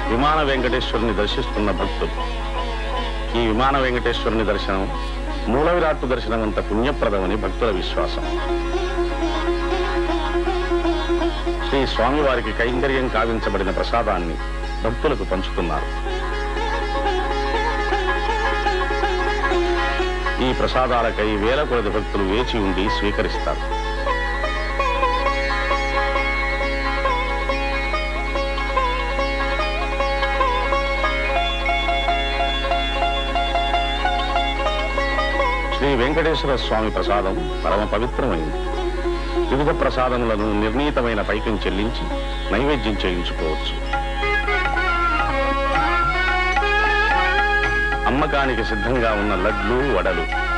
విమాన వెంకటేశ్వరుని దర్శిస్తున్న భక్తులు ఈ విమాన వెంకటేశ్వరుని దర్శనం మూల విరాట్టు దర్శనం అంత పుణ్యప్రదమని భక్తుల విశ్వాసం శ్రీ స్వామివారికి కైంకర్యం కావించబడిన ప్రసాదాన్ని భక్తులకు పంచుతున్నారు ఈ ప్రసాదాలకై వేల కొలది భక్తులు వేచి ఉండి స్వీకరిస్తారు శ్రీ వెంకటేశ్వర స్వామి ప్రసాదం పరమ పవిత్రమైంది వివిధ ప్రసాదములను నిర్ణీతమైన పైకం చెల్లించి నైవేద్యం చేయించుకోవచ్చు అమ్మకానికి సిద్ధంగా ఉన్న లడ్లు వడలు